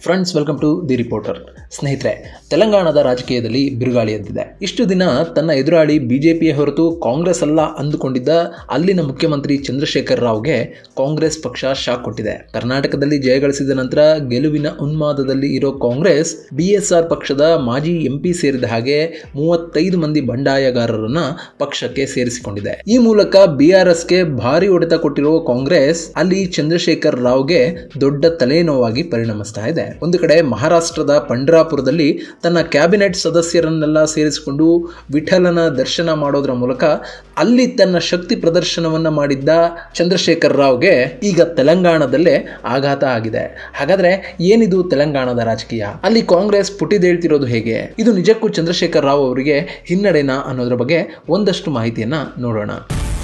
friends welcome to the reporter ಸ್ನೇಹಿತರೆ ತೆಲಂಗಾಣದ ರಾಜಕೀಯದಲ್ಲಿ ಬಿರುಗಾಳಿ ಎದ್ದಿದೆ ಇಷ್ಟು ದಿನ ತನ್ನ ಎದುರಾಳಿ ಬಿಜೆಪಿಯ ಹೊರತು ಕಾಂಗ್ರೆಸ್ ಅಲ್ಲ ಅಂದುಕೊಂಡಿದ್ದ ಅಲ್ಲಿನ ಮುಖ್ಯಮಂತ್ರಿ ಚಂದ್ರಶೇಖರ್ ರಾವ್ಗೆ ಕಾಂಗ್ರೆಸ್ ಪಕ್ಷ ಶಾಕ್ ಕೊಟ್ಟಿದೆ ಕರ್ನಾಟಕದಲ್ಲಿ ಜಯಗಳಿಸಿದ ನಂತರ ಗೆಲುವಿನ ಉನ್ಮಾದದಲ್ಲಿ ಇರೋ ಕಾಂಗ್ರೆಸ್ ಬಿಎಸ್ಆರ್ ಪಕ್ಷದ ಮಾಜಿ ಎಂಪಿ ಸೇರಿದ ಹಾಗೆ ಮೂವತ್ತೈದು ಮಂದಿ ಬಂಡಾಯಗಾರರನ್ನ ಪಕ್ಷಕ್ಕೆ ಸೇರಿಸಿಕೊಂಡಿದೆ ಈ ಮೂಲಕ ಬಿಆರ್ಎಸ್ಗೆ ಭಾರಿ ಹೊಡೆತ ಕೊಟ್ಟಿರುವ ಕಾಂಗ್ರೆಸ್ ಅಲ್ಲಿ ಚಂದ್ರಶೇಖರ್ ರಾವ್ಗೆ ದೊಡ್ಡ ತಲೆನೋವಾಗಿ ಪರಿಣಮಿಸ್ತಾ ಇದೆ ಒಂದು ಕಡೆ ಮಹಾರಾಷ್ಟ್ರದ ಪಂಡ್ರಾಪುರದಲ್ಲಿ ತನ್ನ ಕ್ಯಾಬಿನೆಟ್ ಸದಸ್ಯರನ್ನೆಲ್ಲ ಸೇರಿಸಿಕೊಂಡು ವಿಠಲನ ದರ್ಶನ ಮಾಡೋದ್ರ ಮೂಲಕ ಅಲ್ಲಿ ತನ್ನ ಶಕ್ತಿ ಪ್ರದರ್ಶನವನ್ನ ಮಾಡಿದ್ದ ಚಂದ್ರಶೇಖರ್ ರಾವ್ಗೆ ಈಗ ತೆಲಂಗಾಣದಲ್ಲೇ ಆಘಾತ ಆಗಿದೆ ಹಾಗಾದ್ರೆ ಏನಿದು ತೆಲಂಗಾಣದ ರಾಜಕೀಯ ಅಲ್ಲಿ ಕಾಂಗ್ರೆಸ್ ಪುಟಿದೇಳ್ತಿರೋದು ಹೇಗೆ ಇದು ನಿಜಕ್ಕೂ ಚಂದ್ರಶೇಖರ್ ರಾವ್ ಅವರಿಗೆ ಹಿನ್ನಡೆನಾ ಅನ್ನೋದ್ರ ಬಗ್ಗೆ ಒಂದಷ್ಟು ಮಾಹಿತಿಯನ್ನ ನೋಡೋಣ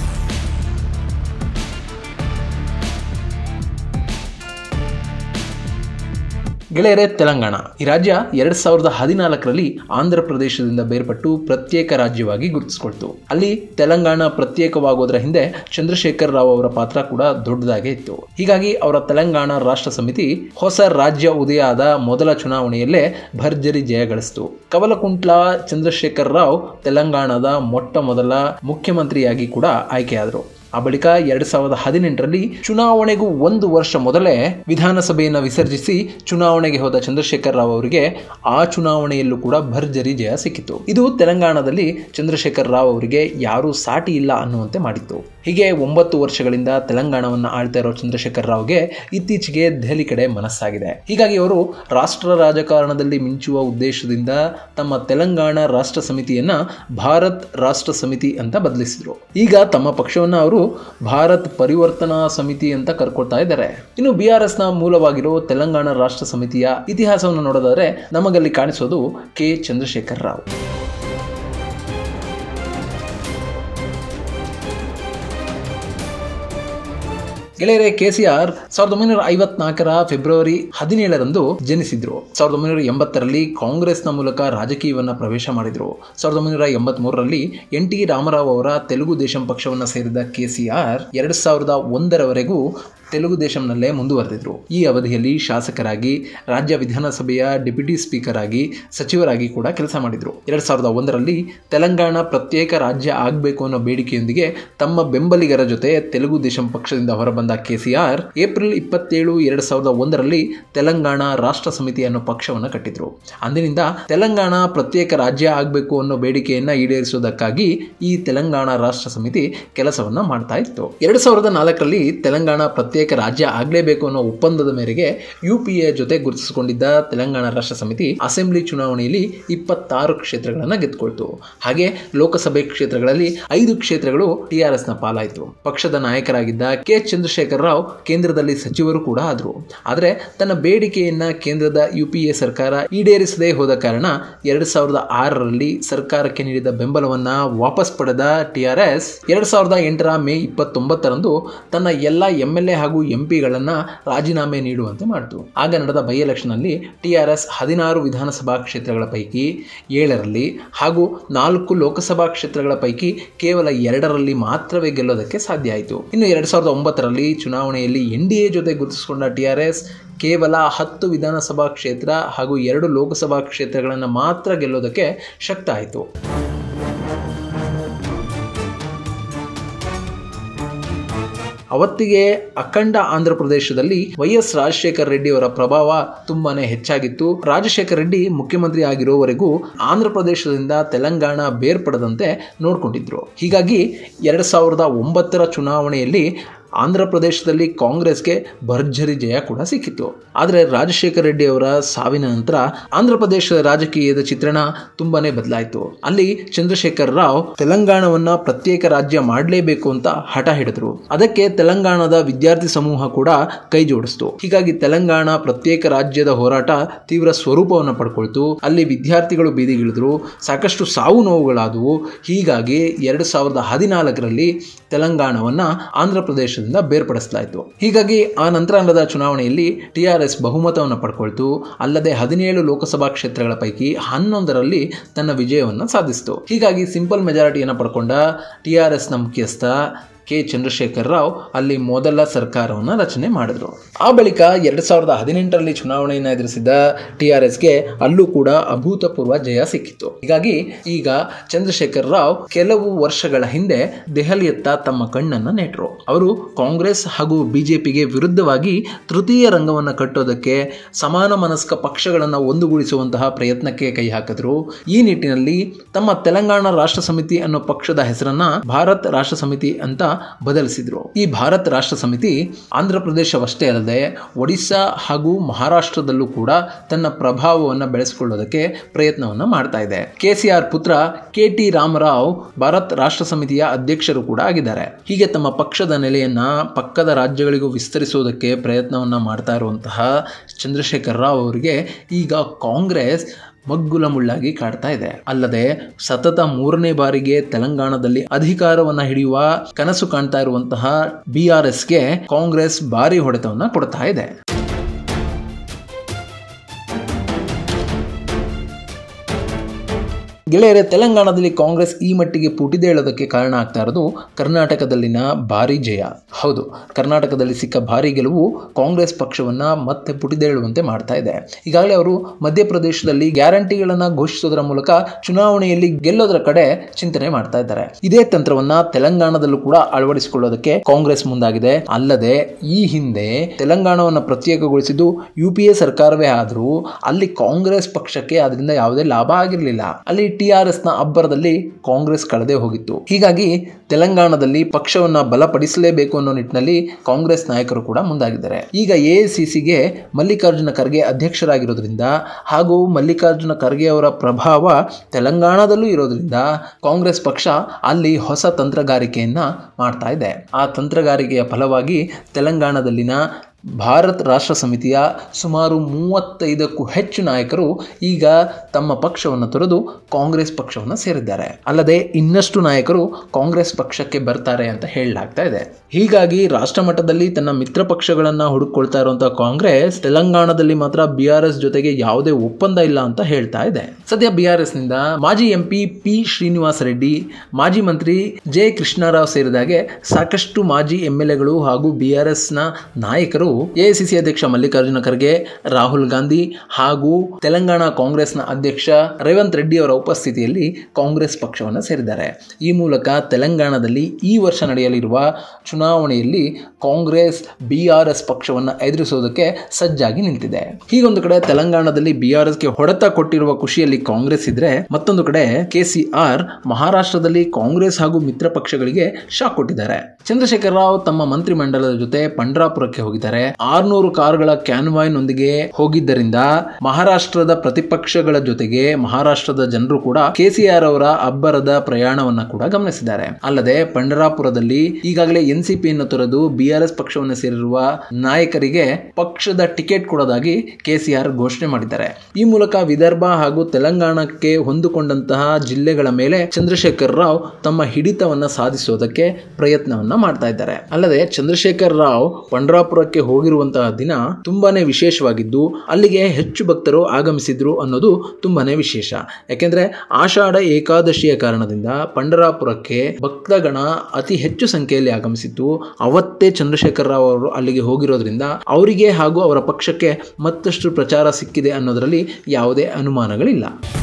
ಗೆಳೆಯರೆ ತೆಲಂಗಾಣ ಈ ರಾಜ್ಯ ಎರಡ್ ಸಾವಿರದ ಹದಿನಾಲ್ಕರಲ್ಲಿ ಆಂಧ್ರ ಪ್ರದೇಶದಿಂದ ಬೇರ್ಪಟ್ಟು ಪ್ರತ್ಯೇಕ ರಾಜ್ಯವಾಗಿ ಗುರುತಿಸಿಕೊಳ್ತು ಅಲ್ಲಿ ತೆಲಂಗಾಣ ಪ್ರತ್ಯೇಕವಾಗೋದ್ರ ಹಿಂದೆ ಚಂದ್ರಶೇಖರ್ ರಾವ್ ಅವರ ಪಾತ್ರ ಕೂಡ ದೊಡ್ಡದಾಗೇ ಇತ್ತು ಹೀಗಾಗಿ ಅವರ ತೆಲಂಗಾಣ ರಾಷ್ಟ್ರ ಸಮಿತಿ ಹೊಸ ರಾಜ್ಯ ಉದಯ ಆದ ಮೊದಲ ಚುನಾವಣೆಯಲ್ಲೇ ಭರ್ಜರಿ ಜಯ ಗಳಿಸಿತು ಕವಲಕುಂಟ್ಲ ಚಂದ್ರಶೇಖರ್ ರಾವ್ ತೆಲಂಗಾಣದ ಮೊಟ್ಟ ಮೊದಲ ಮುಖ್ಯಮಂತ್ರಿಯಾಗಿ ಕೂಡ ಆಯ್ಕೆಯಾದರು ಆ ಬಳಿಕ ಎರಡ್ ಸಾವಿರದ ಹದಿನೆಂಟರಲ್ಲಿ ಚುನಾವಣೆಗೂ ಒಂದು ವರ್ಷ ಮೊದಲೇ ವಿಧಾನಸಭೆಯನ್ನು ವಿಸರ್ಜಿಸಿ ಚುನಾವಣೆಗೆ ಹೋದ ಚಂದ್ರಶೇಖರ್ ರಾವ್ ಅವರಿಗೆ ಆ ಚುನಾವಣೆಯಲ್ಲೂ ಕೂಡ ಭರ್ಜರಿ ಜಯ ಸಿಕ್ಕಿತು ಇದು ತೆಲಂಗಾಣದಲ್ಲಿ ಚಂದ್ರಶೇಖರ್ ರಾವ್ ಅವರಿಗೆ ಯಾರೂ ಸಾಟಿ ಇಲ್ಲ ಅನ್ನುವಂತೆ ಮಾಡಿತ್ತು ಹೀಗೆ ಒಂಬತ್ತು ವರ್ಷಗಳಿಂದ ತೆಲಂಗಾಣವನ್ನು ಆಳ್ತಾ ಇರೋ ಚಂದ್ರಶೇಖರ್ ರಾವ್ಗೆ ಇತ್ತೀಚೆಗೆ ದೆಹಲಿ ಕಡೆ ಮನಸ್ಸಾಗಿದೆ ಹೀಗಾಗಿ ಅವರು ರಾಷ್ಟ್ರ ರಾಜಕಾರಣದಲ್ಲಿ ಮಿಂಚುವ ಉದ್ದೇಶದಿಂದ ತಮ್ಮ ತೆಲಂಗಾಣ ರಾಷ್ಟ್ರ ಸಮಿತಿಯನ್ನ ಭಾರತ್ ರಾಷ್ಟ್ರ ಸಮಿತಿ ಅಂತ ಬದಲಿಸಿದ್ರು ಈಗ ತಮ್ಮ ಪಕ್ಷವನ್ನ ಅವರು ಭಾರತ್ ಪರಿವರ್ತನಾ ಸಮಿತಿ ಅಂತ ಕರ್ಕೊಳ್ತಾ ಇದ್ದಾರೆ ಇನ್ನು ಬಿ ಆರ್ ಎಸ್ನ ಮೂಲವಾಗಿರೋ ತೆಲಂಗಾಣ ರಾಷ್ಟ್ರ ಸಮಿತಿಯ ಇತಿಹಾಸವನ್ನು ನೋಡೋದಾದ್ರೆ ನಮಗಲ್ಲಿ ಕಾಣಿಸೋದು ಕೆ ಚಂದ್ರಶೇಖರ್ ರಾವ್ ಗೆಳೆಯರೆ ಕೆಸಿಆರ್ ಸಾವಿರದ ಒಂಬೈನೂರ ಐವತ್ನಾಲ್ಕರ ಫೆಬ್ರವರಿ ಹದಿನೇಳರಂದು ಜನಿಸಿದ್ರು ಸಾವಿರದ ಒಂಬೈನೂರ ಎಂಬತ್ತರಲ್ಲಿ ಕಾಂಗ್ರೆಸ್ನ ಮೂಲಕ ರಾಜಕೀಯವನ್ನ ಪ್ರವೇಶ ಮಾಡಿದ್ರು ಸಾವಿರದ ಒಂಬೈನೂರ ಎಂಬತ್ತ್ ಮೂರರಲ್ಲಿ ಎನ್ ಟಿ ರಾಮರಾವ್ ಅವರ ತೆಲುಗು ದೇಶಂ ಪಕ್ಷವನ್ನು ಸೇರಿದ ಕೆಸಿಆರ್ ಎರಡ್ ಸಾವಿರದ ಒಂದರವರೆಗೂ ತೆಲುಗು ದೇಶಂನಲ್ಲೇ ಮುಂದುವರೆದಿದ್ರು ಈ ಅವಧಿಯಲ್ಲಿ ಶಾಸಕರಾಗಿ ರಾಜ್ಯ ವಿಧಾನಸಭೆಯ ಡೆಪ್ಯೂಟಿ ಸ್ಪೀಕರ್ ಆಗಿ ಸಚಿವರಾಗಿ ಕೂಡ ಕೆಲಸ ಮಾಡಿದ್ರು ಎರಡ್ ಸಾವಿರದ ಒಂದರಲ್ಲಿ ತೆಲಂಗಾಣ ಪ್ರತ್ಯೇಕ ರಾಜ್ಯ ಆಗಬೇಕು ಅನ್ನೋ ಬೇಡಿಕೆಯೊಂದಿಗೆ ತಮ್ಮ ಬೆಂಬಲಿಗರ ಜೊತೆ ತೆಲುಗು ದೇಶಂ ಪಕ್ಷದಿಂದ ಹೊರಬಂದ ಕೆಸಿಆರ್ ಏಪ್ರಿಲ್ ಇಪ್ಪತ್ತೇಳು ಎರಡ್ ಸಾವಿರದ ಒಂದರಲ್ಲಿ ತೆಲಂಗಾಣ ರಾಷ್ಟ್ರ ಸಮಿತಿ ಅನ್ನೋ ಪಕ್ಷವನ್ನು ಕಟ್ಟಿದ್ರು ಅಂದಿನಿಂದ ತೆಲಂಗಾಣ ಪ್ರತ್ಯೇಕ ರಾಜ್ಯ ಆಗಬೇಕು ಅನ್ನೋ ಬೇಡಿಕೆಯನ್ನ ಈಡೇರಿಸುವುದಕ್ಕಾಗಿ ಈ ತೆಲಂಗಾಣ ರಾಷ್ಟ್ರ ಸಮಿತಿ ಕೆಲಸವನ್ನ ಮಾಡ್ತಾ ಇತ್ತು ಎರಡ್ ಸಾವಿರದ ನಾಲ್ಕರಲ್ಲಿ ತೆಲಂಗಾಣ ಪ್ರತ್ಯೇಕ ಪ್ರತ್ಯೇಕ ರಾಜ್ಯ ಆಗಲೇಬೇಕು ಅನ್ನೋ ಒಪ್ಪಂದದ ಮೇರೆಗೆ ಯು ಪಿ ಎ ಜೊತೆ ಗುರುತಿಸಿಕೊಂಡಿದ್ದ ತೆಲಂಗಾಣ ರಾಷ್ಟ್ರ ಸಮಿತಿ ಅಸೆಂಬ್ಲಿ ಚುನಾವಣೆಯಲ್ಲಿ ಇಪ್ಪತ್ತಾರು ಕ್ಷೇತ್ರಗಳನ್ನು ಗೆದ್ದುಕೊಳ್ತು ಹಾಗೆ ಲೋಕಸಭೆ ಕ್ಷೇತ್ರಗಳಲ್ಲಿ ಐದು ಕ್ಷೇತ್ರಗಳು ಟಿಆರ್ಎಸ್ನ ಪಾಲಾಯಿತು ಪಕ್ಷದ ನಾಯಕರಾಗಿದ್ದ ಕೆ ಚಂದ್ರಶೇಖರ್ ರಾವ್ ಕೇಂದ್ರದಲ್ಲಿ ಸಚಿವರು ಕೂಡ ಆದರು ಆದರೆ ತನ್ನ ಬೇಡಿಕೆಯನ್ನ ಕೇಂದ್ರದ ಯು ಪಿ ಎ ಸರ್ಕಾರ ಈಡೇರಿಸದೇ ಹೋದ ಕಾರಣ ಎರಡ್ ಸಾವಿರದ ಆರರಲ್ಲಿ ಸರ್ಕಾರಕ್ಕೆ ನೀಡಿದ ಬೆಂಬಲವನ್ನ ವಾಪಸ್ ಪಡೆದ ಟಿಆರ್ಎಸ್ ಎರಡ್ ಸಾವಿರದ ಎಂಟರ ಮೇ ಇಪ್ಪತ್ತೊಂಬತ್ತರಂದು ತನ್ನ ಎಲ್ಲ ಎಂಎಲ್ಎ ಹಾಗೂ ಎಂಪಿಗಳನ್ನ ರಾಜೀನಾಮೆ ನೀಡುವಂತೆ ಮಾಡಿತು ಆಗ ನಡೆದ ಬೈ ಎಲೆಕ್ಷನ್ನಲ್ಲಿ ಟಿಆರ್ಎಸ್ ಹದಿನಾರು ವಿಧಾನಸಭಾ ಕ್ಷೇತ್ರಗಳ ಪೈಕಿ ಏಳರಲ್ಲಿ ಹಾಗೂ ನಾಲ್ಕು ಲೋಕಸಭಾ ಕ್ಷೇತ್ರಗಳ ಪೈಕಿ ಕೇವಲ ಎರಡರಲ್ಲಿ ಮಾತ್ರವೇ ಗೆಲ್ಲೋದಕ್ಕೆ ಸಾಧ್ಯ ಆಯಿತು ಇನ್ನು ಎರಡ್ ಸಾವಿರದ ಒಂಬತ್ತರಲ್ಲಿ ಚುನಾವಣೆಯಲ್ಲಿ ಎನ್ ಡಿ ಎ ಜೊತೆ ಗುರುತಿಸಿಕೊಂಡ ಟಿಆರ್ಎಸ್ ಕೇವಲ ಹತ್ತು ವಿಧಾನಸಭಾ ಕ್ಷೇತ್ರ ಹಾಗೂ ಎರಡು ಲೋಕಸಭಾ ಕ್ಷೇತ್ರಗಳನ್ನು ಮಾತ್ರ ಗೆಲ್ಲೋದಕ್ಕೆ ಶಕ್ತ ಆಯಿತು ಅವತ್ತಿಗೆ ಅಖಂಡ ಆಂಧ್ರ ಪ್ರದೇಶದಲ್ಲಿ ವೈ ಎಸ್ ರಾಜಶೇಖರ ರೆಡ್ಡಿ ಅವರ ಪ್ರಭಾವ ತುಂಬಾನೇ ಹೆಚ್ಚಾಗಿತ್ತು ರಾಜಶೇಖರ ರೆಡ್ಡಿ ಮುಖ್ಯಮಂತ್ರಿ ಆಗಿರೋವರೆಗೂ ಆಂಧ್ರ ಪ್ರದೇಶದಿಂದ ತೆಲಂಗಾಣ ಬೇರ್ಪಡದಂತೆ ನೋಡ್ಕೊಂಡಿದ್ರು ಹೀಗಾಗಿ ಎರಡ್ ಸಾವಿರದ ಒಂಬತ್ತರ ಚುನಾವಣೆಯಲ್ಲಿ ಆಂಧ್ರ ಪ್ರದೇಶದಲ್ಲಿ ಕಾಂಗ್ರೆಸ್ಗೆ ಭರ್ಜರಿ ಜಯ ಕೂಡ ಸಿಕ್ಕಿತ್ತು ಆದರೆ ರಾಜಶೇಖರ ರೆಡ್ಡಿ ಅವರ ಸಾವಿನ ನಂತರ ಆಂಧ್ರ ಪ್ರದೇಶದ ರಾಜಕೀಯದ ಚಿತ್ರಣ ತುಂಬಾನೇ ಬದಲಾಯಿತು ಅಲ್ಲಿ ಚಂದ್ರಶೇಖರ್ ರಾವ್ ತೆಲಂಗಾಣವನ್ನ ಪ್ರತ್ಯೇಕ ರಾಜ್ಯ ಮಾಡಲೇಬೇಕು ಅಂತ ಹಠ ಹಿಡಿದ್ರು ಅದಕ್ಕೆ ತೆಲಂಗಾಣದ ವಿದ್ಯಾರ್ಥಿ ಸಮೂಹ ಕೂಡ ಕೈ ಜೋಡಿಸ್ತು ಹೀಗಾಗಿ ತೆಲಂಗಾಣ ಪ್ರತ್ಯೇಕ ರಾಜ್ಯದ ಹೋರಾಟ ತೀವ್ರ ಸ್ವರೂಪವನ್ನು ಪಡ್ಕೊಳ್ತು ಅಲ್ಲಿ ವಿದ್ಯಾರ್ಥಿಗಳು ಬೀದಿಗಿಳಿದ್ರು ಸಾಕಷ್ಟು ಸಾವು ನೋವುಗಳಾದವು ಹೀಗಾಗಿ ಎರಡು ಸಾವಿರದ ಹದಿನಾಲ್ಕರಲ್ಲಿ ತೆಲಂಗಾಣವನ್ನ ಆಂಧ್ರ ಪ್ರದೇಶದಿಂದ ಬೇರ್ಪಡಿಸಲಾಯಿತು ಹೀಗಾಗಿ ಆ ನಂತರ ನಡೆದ ಚುನಾವಣೆಯಲ್ಲಿ ಟಿಆರ್ಎಸ್ ಬಹುಮತವನ್ನು ಪಡ್ಕೊಳ್ತು ಅಲ್ಲದೆ ಹದಿನೇಳು ಲೋಕಸಭಾ ಕ್ಷೇತ್ರಗಳ ಪೈಕಿ ಹನ್ನೊಂದರಲ್ಲಿ ತನ್ನ ವಿಜಯವನ್ನು ಸಾಧಿಸಿತು ಹೀಗಾಗಿ ಸಿಂಪಲ್ ಮೆಜಾರಿಟಿಯನ್ನು ಪಡ್ಕೊಂಡ ಟಿಆರ್ಎಸ್ನ ಮುಖ್ಯಸ್ಥ ಕೆ ಚಂದ್ರಶೇಖರ್ ರಾವ್ ಅಲ್ಲಿ ಮೊದಲ ಸರ್ಕಾರವನ್ನು ರಚನೆ ಮಾಡಿದ್ರು ಆ ಬಳಿಕ ಎರಡ್ ಸಾವಿರದ ಹದಿನೆಂಟರಲ್ಲಿ ಚುನಾವಣೆಯನ್ನು ಎದುರಿಸಿದ ಟಿ ಆರ್ ಎಸ್ಗೆ ಅಲ್ಲೂ ಕೂಡ ಅಭೂತಪೂರ್ವ ಜಯ ಸಿಕ್ಕಿತ್ತು ಹೀಗಾಗಿ ಈಗ ಚಂದ್ರಶೇಖರ್ ರಾವ್ ಕೆಲವು ವರ್ಷಗಳ ಹಿಂದೆ ದೆಹಲಿಯತ್ತ ತಮ್ಮ ಕಣ್ಣನ್ನು ನೆಟ್ಟರು ಅವರು ಕಾಂಗ್ರೆಸ್ ಹಾಗೂ ಬಿಜೆಪಿಗೆ ವಿರುದ್ಧವಾಗಿ ತೃತೀಯ ರಂಗವನ್ನು ಕಟ್ಟೋದಕ್ಕೆ ಸಮಾನ ಮನಸ್ಕ ಪಕ್ಷಗಳನ್ನು ಒಂದುಗೂಡಿಸುವಂತಹ ಪ್ರಯತ್ನಕ್ಕೆ ಕೈ ಹಾಕಿದ್ರು ಈ ನಿಟ್ಟಿನಲ್ಲಿ ತಮ್ಮ ತೆಲಂಗಾಣ ರಾಷ್ಟ್ರ ಸಮಿತಿ ಅನ್ನೋ ಪಕ್ಷದ ಹೆಸರನ್ನ ಭಾರತ್ ರಾಷ್ಟ್ರ ಸಮಿತಿ ಅಂತ ಬದಲಿಸಿದ್ರು ಈ ಭಾರತ್ ರಾಷ್ಟ್ರ ಸಮಿತಿ ಆಂಧ್ರ ಪ್ರದೇಶವಷ್ಟೇ ಅಲ್ಲದೆ ಒಡಿಶಾ ಹಾಗೂ ಮಹಾರಾಷ್ಟ್ರದಲ್ಲೂ ಕೂಡ ತನ್ನ ಪ್ರಭಾವವನ್ನು ಬೆಳೆಸಿಕೊಳ್ಳೋದಕ್ಕೆ ಪ್ರಯತ್ನವನ್ನ ಮಾಡ್ತಾ ಇದೆ ಕೆಸಿಆರ್ ಪುತ್ರ ಕೆ ಟಿ ರಾಮರಾವ್ ಭಾರತ್ ರಾಷ್ಟ್ರ ಸಮಿತಿಯ ಅಧ್ಯಕ್ಷರು ಕೂಡ ಆಗಿದ್ದಾರೆ ಹೀಗೆ ತಮ್ಮ ಪಕ್ಷದ ನೆಲೆಯನ್ನ ಪಕ್ಕದ ರಾಜ್ಯಗಳಿಗೂ ವಿಸ್ತರಿಸುವುದಕ್ಕೆ ಪ್ರಯತ್ನವನ್ನ ಮಾಡ್ತಾ ಇರುವಂತಹ ಚಂದ್ರಶೇಖರ್ ರಾವ್ ಅವರಿಗೆ ಈಗ ಕಾಂಗ್ರೆಸ್ ಮಗ್ಗುಲ ಮುಳ್ಳಾಗಿ ಕಾಡ್ತಾ ಇದೆ ಅಲ್ಲದೆ ಸತತ ಮೂರನೇ ಬಾರಿಗೆ ತೆಲಂಗಾಣದಲ್ಲಿ ಅಧಿಕಾರವನ್ನ ಹಿಡಿಯುವ ಕನಸು ಕಾಣ್ತಾ ಇರುವಂತಹ ಬಿ ಆರ್ ಎಸ್ಗೆ ಕಾಂಗ್ರೆಸ್ ಭಾರಿ ಹೊಡೆತವನ್ನ ಕೊಡ್ತಾ ಇದೆ ಗೆಳೆಯರೆ ತೆಲಂಗಾಣದಲ್ಲಿ ಕಾಂಗ್ರೆಸ್ ಈ ಮಟ್ಟಿಗೆ ಪುಟಿದೇಳೋದಕ್ಕೆ ಕಾರಣ ಆಗ್ತಾ ಇರೋದು ಕರ್ನಾಟಕದಲ್ಲಿನ ಭಾರಿ ಜಯ ಹೌದು ಕರ್ನಾಟಕದಲ್ಲಿ ಸಿಕ್ಕ ಭಾರಿ ಗೆಲುವು ಕಾಂಗ್ರೆಸ್ ಪಕ್ಷವನ್ನ ಮತ್ತೆ ಪುಟಿದೇಳುವಂತೆ ಮಾಡ್ತಾ ಇದೆ ಈಗಾಗಲೇ ಅವರು ಮಧ್ಯಪ್ರದೇಶದಲ್ಲಿ ಗ್ಯಾರಂಟಿಗಳನ್ನು ಘೋಷಿಸೋದರ ಮೂಲಕ ಚುನಾವಣೆಯಲ್ಲಿ ಗೆಲ್ಲೋದರ ಕಡೆ ಚಿಂತನೆ ಮಾಡ್ತಾ ಇದ್ದಾರೆ ಇದೇ ತಂತ್ರವನ್ನ ತೆಲಂಗಾಣದಲ್ಲೂ ಕೂಡ ಅಳವಡಿಸಿಕೊಳ್ಳೋದಕ್ಕೆ ಕಾಂಗ್ರೆಸ್ ಮುಂದಾಗಿದೆ ಅಲ್ಲದೆ ಈ ಹಿಂದೆ ತೆಲಂಗಾಣವನ್ನು ಪ್ರತ್ಯೇಕಗೊಳಿಸಿದ್ದು ಯು ಪಿ ಎ ಸರ್ಕಾರವೇ ಆದರೂ ಅಲ್ಲಿ ಕಾಂಗ್ರೆಸ್ ಪಕ್ಷಕ್ಕೆ ಅದರಿಂದ ಯಾವುದೇ ಲಾಭ ಆಗಿರಲಿಲ್ಲ ಅಲ್ಲಿ ಟಿ ಆರ್ ಎಸ್ ನ ಅಬ್ಬರದಲ್ಲಿ ಕಾಂಗ್ರೆಸ್ ಕಳೆದೇ ಹೋಗಿತ್ತು ಹೀಗಾಗಿ ತೆಲಂಗಾಣದಲ್ಲಿ ಪಕ್ಷವನ್ನ ಬಲಪಡಿಸಲೇಬೇಕು ಅನ್ನೋ ನಿಟ್ಟಿನಲ್ಲಿ ಕಾಂಗ್ರೆಸ್ ನಾಯಕರು ಕೂಡ ಮುಂದಾಗಿದ್ದಾರೆ ಈಗ ಎ ಗೆ ಮಲ್ಲಿಕಾರ್ಜುನ ಖರ್ಗೆ ಅಧ್ಯಕ್ಷರಾಗಿರೋದ್ರಿಂದ ಹಾಗೂ ಮಲ್ಲಿಕಾರ್ಜುನ ಖರ್ಗೆ ಅವರ ಪ್ರಭಾವ ತೆಲಂಗಾಣದಲ್ಲೂ ಇರೋದ್ರಿಂದ ಕಾಂಗ್ರೆಸ್ ಪಕ್ಷ ಅಲ್ಲಿ ಹೊಸ ತಂತ್ರಗಾರಿಕೆಯನ್ನ ಮಾಡ್ತಾ ಇದೆ ಆ ತಂತ್ರಗಾರಿಕೆಯ ಫಲವಾಗಿ ತೆಲಂಗಾಣದಲ್ಲಿನ ಭಾರತ್ ರಾಷ್ಟ್ರ ಸಮಿತಿಯ ಸುಮಾರು ಮೂವತ್ತೈದಕ್ಕೂ ಹೆಚ್ಚು ನಾಯಕರು ಈಗ ತಮ್ಮ ಪಕ್ಷವನ್ನು ತೊರೆದು ಕಾಂಗ್ರೆಸ್ ಪಕ್ಷವನ್ನು ಸೇರಿದ್ದಾರೆ ಅಲ್ಲದೆ ಇನ್ನಷ್ಟು ನಾಯಕರು ಕಾಂಗ್ರೆಸ್ ಪಕ್ಷಕ್ಕೆ ಬರ್ತಾರೆ ಅಂತ ಹೇಳಲಾಗ್ತಾ ಇದೆ ಹೀಗಾಗಿ ರಾಷ್ಟ್ರ ಮಟ್ಟದಲ್ಲಿ ತನ್ನ ಮಿತ್ರ ಪಕ್ಷಗಳನ್ನು ಹುಡುಕೊಳ್ತಾ ಇರುವಂತಹ ಕಾಂಗ್ರೆಸ್ ತೆಲಂಗಾಣದಲ್ಲಿ ಮಾತ್ರ ಬಿ ಆರ್ ಎಸ್ ಜೊತೆಗೆ ಯಾವುದೇ ಒಪ್ಪಂದ ಇಲ್ಲ ಅಂತ ಹೇಳ್ತಾ ಇದೆ ಸದ್ಯ ಬಿ ಆರ್ ಎಸ್ ನಿಂದ ಮಾಜಿ ಎಂಪಿ ಪಿ ಶ್ರೀನಿವಾಸ ರೆಡ್ಡಿ ಮಾಜಿ ಮಂತ್ರಿ ಜೆ ಕೃಷ್ಣರಾವ್ ಸೇರಿದಾಗೆ ಸಾಕಷ್ಟು ಮಾಜಿ ಎಂ ಎಲ್ ಎಗಳು ಹಾಗೂ ಬಿ ಆರ್ ಎಸ್ ನ ನಾಯಕರು ಎಐಸಿಸಿ ಅಧ್ಯಕ್ಷ ಮಲ್ಲಿಕಾರ್ಜುನ ಖರ್ಗೆ ರಾಹುಲ್ ಗಾಂಧಿ ಹಾಗೂ ತೆಲಂಗಾಣ ಕಾಂಗ್ರೆಸ್ನ ಅಧ್ಯಕ್ಷ ರೇವಂತ್ ರೆಡ್ಡಿ ಅವರ ಉಪಸ್ಥಿತಿಯಲ್ಲಿ ಕಾಂಗ್ರೆಸ್ ಪಕ್ಷವನ್ನು ಸೇರಿದ್ದಾರೆ ಈ ಮೂಲಕ ತೆಲಂಗಾಣದಲ್ಲಿ ಈ ವರ್ಷ ನಡೆಯಲಿರುವ ಚುನಾವಣೆಯಲ್ಲಿ ಕಾಂಗ್ರೆಸ್ ಬಿ ಆರ್ ಎಸ್ ಪಕ್ಷವನ್ನು ಎದುರಿಸೋದಕ್ಕೆ ಸಜ್ಜಾಗಿ ನಿಂತಿದೆ ಹೀಗೊಂದು ಕಡೆ ತೆಲಂಗಾಣದಲ್ಲಿ ಬಿ ಆರ್ ಎಸ್ಗೆ ಹೊಡೆತ ಕೊಟ್ಟಿರುವ ಖುಷಿಯಲ್ಲಿ ಕಾಂಗ್ರೆಸ್ ಇದ್ರೆ ಮತ್ತೊಂದು ಕಡೆ ಕೆಸಿಆರ್ ಮಹಾರಾಷ್ಟ್ರದಲ್ಲಿ ಕಾಂಗ್ರೆಸ್ ಹಾಗೂ ಮಿತ್ರ ಪಕ್ಷಗಳಿಗೆ ಶಾಕ್ ಕೊಟ್ಟಿದ್ದಾರೆ ಚಂದ್ರಶೇಖರ್ ರಾವ್ ತಮ್ಮ ಮಂತ್ರಿಮಂಡಲದ ಜೊತೆ ಪಂಡ್ರಾಪುರಕ್ಕೆ ಹೋಗಿದ್ದಾರೆ ಆರ್ನೂರು ಕಾರುಗಳ ಕ್ಯಾನ್ವಾಯ್ನೊಂದಿಗೆ ಹೋಗಿದ್ದರಿಂದ ಮಹಾರಾಷ್ಟ್ರದ ಪ್ರತಿಪಕ್ಷಗಳ ಜೊತೆಗೆ ಮಹಾರಾಷ್ಟ್ರದ ಜನರು ಕೂಡ ಕೆಸಿಆರ್ ಅವರ ಅಬ್ಬರದ ಪ್ರಯಾಣವನ್ನ ಕೂಡ ಗಮನಿಸಿದ್ದಾರೆ ಅಲ್ಲದೆ ಪಂಡರಾಪುರದಲ್ಲಿ ಈಗಾಗಲೇ ಎನ್ಸಿಪಿಯನ್ನು ತೊರೆದು ಬಿಆರ್ಎಸ್ ಪಕ್ಷವನ್ನು ಸೇರಿರುವ ನಾಯಕರಿಗೆ ಪಕ್ಷದ ಟಿಕೆಟ್ ಕೊಡೋದಾಗಿ ಕೆಸಿಆರ್ ಘೋಷಣೆ ಮಾಡಿದ್ದಾರೆ ಈ ಮೂಲಕ ವಿದರ್ಭ ಹಾಗೂ ತೆಲಂಗಾಣಕ್ಕೆ ಹೊಂದಿಕೊಂಡಂತಹ ಜಿಲ್ಲೆಗಳ ಮೇಲೆ ಚಂದ್ರಶೇಖರ್ ರಾವ್ ತಮ್ಮ ಹಿಡಿತವನ್ನ ಸಾಧಿಸೋದಕ್ಕೆ ಪ್ರಯತ್ನವನ್ನ ಮಾಡ್ತಾ ಇದ್ದಾರೆ ಅಲ್ಲದೆ ಚಂದ್ರಶೇಖರ್ ರಾವ್ ಪಂಡ್ರಾಪುರಕ್ಕೆ ಹೋಗಿರುವಂತಹ ದಿನ ತುಂಬಾನೇ ವಿಶೇಷವಾಗಿದ್ದು ಅಲ್ಲಿಗೆ ಹೆಚ್ಚು ಭಕ್ತರು ಆಗಮಿಸಿದ್ರು ಅನ್ನೋದು ತುಂಬಾನೇ ವಿಶೇಷ ಯಾಕೆಂದ್ರೆ ಆಷಾಢ ಏಕಾದಶಿಯ ಕಾರಣದಿಂದ ಪಂಡರಾಪುರಕ್ಕೆ ಭಕ್ತಗಣ ಅತಿ ಹೆಚ್ಚು ಸಂಖ್ಯೆಯಲ್ಲಿ ಆಗಮಿಸಿತ್ತು ಅವತ್ತೇ ಚಂದ್ರಶೇಖರ್ ರಾವ್ ಅವರು ಅಲ್ಲಿಗೆ ಹೋಗಿರೋದ್ರಿಂದ ಅವರಿಗೆ ಹಾಗೂ ಅವರ ಪಕ್ಷಕ್ಕೆ ಮತ್ತಷ್ಟು ಪ್ರಚಾರ ಸಿಕ್ಕಿದೆ ಅನ್ನೋದರಲ್ಲಿ ಯಾವುದೇ ಅನುಮಾನಗಳಿಲ್ಲ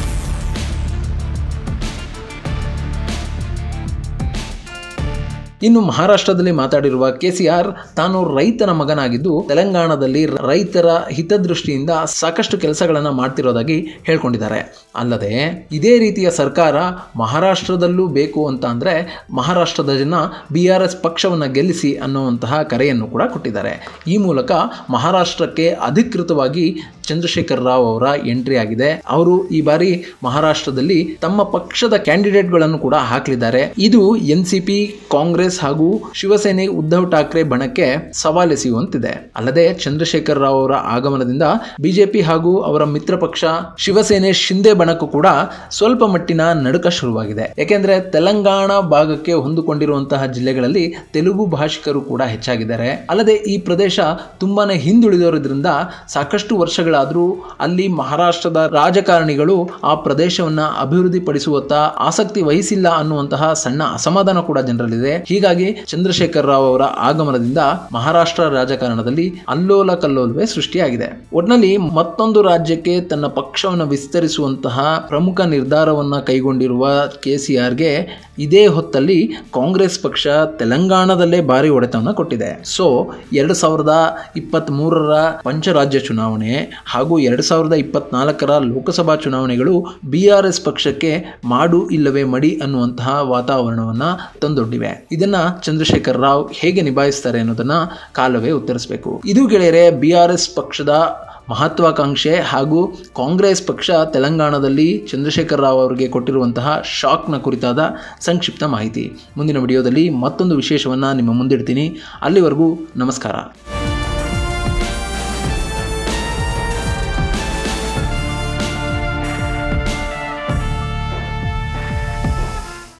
ಇನ್ನು ಮಹಾರಾಷ್ಟ್ರದಲ್ಲಿ ಮಾತಾಡಿರುವ ಕೆಸಿಆರ್ ತಾನು ರೈತನ ಮಗನಾಗಿದ್ದು ತೆಲಂಗಾಣದಲ್ಲಿ ರೈತರ ಹಿತದೃಷ್ಟಿಯಿಂದ ಸಾಕಷ್ಟು ಕೆಲಸಗಳನ್ನು ಮಾಡ್ತಿರೋದಾಗಿ ಹೇಳ್ಕೊಂಡಿದ್ದಾರೆ ಅಲ್ಲದೆ ಇದೇ ರೀತಿಯ ಸರ್ಕಾರ ಮಹಾರಾಷ್ಟ್ರದಲ್ಲೂ ಬೇಕು ಅಂತ ಅಂದರೆ ಮಹಾರಾಷ್ಟ್ರದ ಜನ ಬಿ ಆರ್ ಎಸ್ ಪಕ್ಷವನ್ನು ಗೆಲ್ಲಿಸಿ ಅನ್ನುವಂತಹ ಕರೆಯನ್ನು ಕೂಡ ಕೊಟ್ಟಿದ್ದಾರೆ ಈ ಮೂಲಕ ಮಹಾರಾಷ್ಟ್ರಕ್ಕೆ ಅಧಿಕೃತವಾಗಿ ಚಂದ್ರಶೇಖರ್ ರಾವ್ ಅವರ ಎಂಟ್ರಿ ಆಗಿದೆ ಅವರು ಈ ಬಾರಿ ಮಹಾರಾಷ್ಟ್ರದಲ್ಲಿ ತಮ್ಮ ಪಕ್ಷದ ಕ್ಯಾಂಡಿಡೇಟ್ಗಳನ್ನು ಕೂಡ ಹಾಕಲಿದ್ದಾರೆ ಇದು ಎನ್ ಸಿ ಪಿ ಕಾಂಗ್ರೆಸ್ ಹಾಗೂ ಶಿವಸೇನೆ ಉದ್ಧವ್ ಠಾಕ್ರೆ ಬಣಕ್ಕೆ ಸವಾಲೆಸೆಯುವಂತಿದೆ ಅಲ್ಲದೆ ಚಂದ್ರಶೇಖರ್ ರಾವ್ ಅವರ ಆಗಮನದಿಂದ ಬಿಜೆಪಿ ಹಾಗೂ ಅವರ ಮಿತ್ರ ಪಕ್ಷ ಶಿವಸೇನೆ ಶಿಂದೆ ಬಣಕ್ಕೂ ಕೂಡ ಸ್ವಲ್ಪ ಮಟ್ಟಿನ ನಡುಕ ಶುರುವಾಗಿದೆ ಯಾಕೆಂದ್ರೆ ತೆಲಂಗಾಣ ಭಾಗಕ್ಕೆ ಹೊಂದಿಕೊಂಡಿರುವಂತಹ ಜಿಲ್ಲೆಗಳಲ್ಲಿ ತೆಲುಗು ಭಾಷಿಕರು ಕೂಡ ಹೆಚ್ಚಾಗಿದ್ದಾರೆ ಅಲ್ಲದೆ ಈ ಪ್ರದೇಶ ತುಂಬಾನೇ ಹಿಂದುಳಿದಿರೋದ್ರಿಂದ ಸಾಕಷ್ಟು ವರ್ಷಗಳ ತಿಂಗಳಾದರೂ ಅಲ್ಲಿ ಮಹಾರಾಷ್ಟ್ರದ ರಾಜಕಾರಣಿಗಳು ಆ ಪ್ರದೇಶವನ್ನ ಅಭಿವೃದ್ಧಿಪಡಿಸುವತ್ತ ಆಸಕ್ತಿ ವಹಿಸಿಲ್ಲ ಅನ್ನುವಂತಹ ಸಣ್ಣ ಅಸಮಾಧಾನ ಕೂಡ ಜನರಲ್ಲಿದೆ ಹೀಗಾಗಿ ಚಂದ್ರಶೇಖರ್ ರಾವ್ ಅವರ ಆಗಮನದಿಂದ ಮಹಾರಾಷ್ಟ್ರ ರಾಜಕಾರಣದಲ್ಲಿ ಅಲ್ಲೋಲ ಕಲ್ಲೋಲವೇ ಸೃಷ್ಟಿಯಾಗಿದೆ ಒಟ್ನಲ್ಲಿ ಮತ್ತೊಂದು ರಾಜ್ಯಕ್ಕೆ ತನ್ನ ಪಕ್ಷವನ್ನು ವಿಸ್ತರಿಸುವಂತಹ ಪ್ರಮುಖ ನಿರ್ಧಾರವನ್ನ ಕೈಗೊಂಡಿರುವ ಕೆಸಿಆರ್ಗೆ ಇದೇ ಹೊತ್ತಲ್ಲಿ ಕಾಂಗ್ರೆಸ್ ಪಕ್ಷ ತೆಲಂಗಾಣದಲ್ಲೇ ಭಾರಿ ಹೊಡೆತವನ್ನು ಕೊಟ್ಟಿದೆ ಸೊ ಎರಡು ಸಾವಿರದ ಇಪ್ಪತ್ತ್ ಮೂರರ ಪಂಚರಾಜ್ಯ ಚುನಾವಣೆ ಹಾಗೂ ಎರಡು ಸಾವಿರದ ಇಪ್ಪತ್ನಾಲ್ಕರ ಲೋಕಸಭಾ ಚುನಾವಣೆಗಳು ಬಿ ಆರ್ ಎಸ್ ಪಕ್ಷಕ್ಕೆ ಮಾಡು ಇಲ್ಲವೇ ಮಡಿ ಅನ್ನುವಂತಹ ವಾತಾವರಣವನ್ನ ತಂದೊಡ್ಡಿವೆ ಇದನ್ನ ಚಂದ್ರಶೇಖರ್ ರಾವ್ ಹೇಗೆ ನಿಭಾಯಿಸ್ತಾರೆ ಅನ್ನೋದನ್ನ ಕಾಲವೇ ಉತ್ತರಿಸಬೇಕು ಇದು ಗೆಳೆಯರೆ ಬಿ ಆರ್ ಎಸ್ ಪಕ್ಷದ ಮಹತ್ವಾಕಾಂಕ್ಷೆ ಹಾಗೂ ಕಾಂಗ್ರೆಸ್ ಪಕ್ಷ ತೆಲಂಗಾಣದಲ್ಲಿ ಚಂದ್ರಶೇಖರ್ ರಾವ್ ಅವರಿಗೆ ಕೊಟ್ಟಿರುವಂತಹ ಶಾಕ್ನ ಕುರಿತಾದ ಸಂಕ್ಷಿಪ್ತ ಮಾಹಿತಿ ಮುಂದಿನ ವಿಡಿಯೋದಲ್ಲಿ ಮತ್ತೊಂದು ವಿಶೇಷವನ್ನು ನಿಮ್ಮ ಮುಂದಿಡ್ತೀನಿ ಅಲ್ಲಿವರೆಗೂ ನಮಸ್ಕಾರ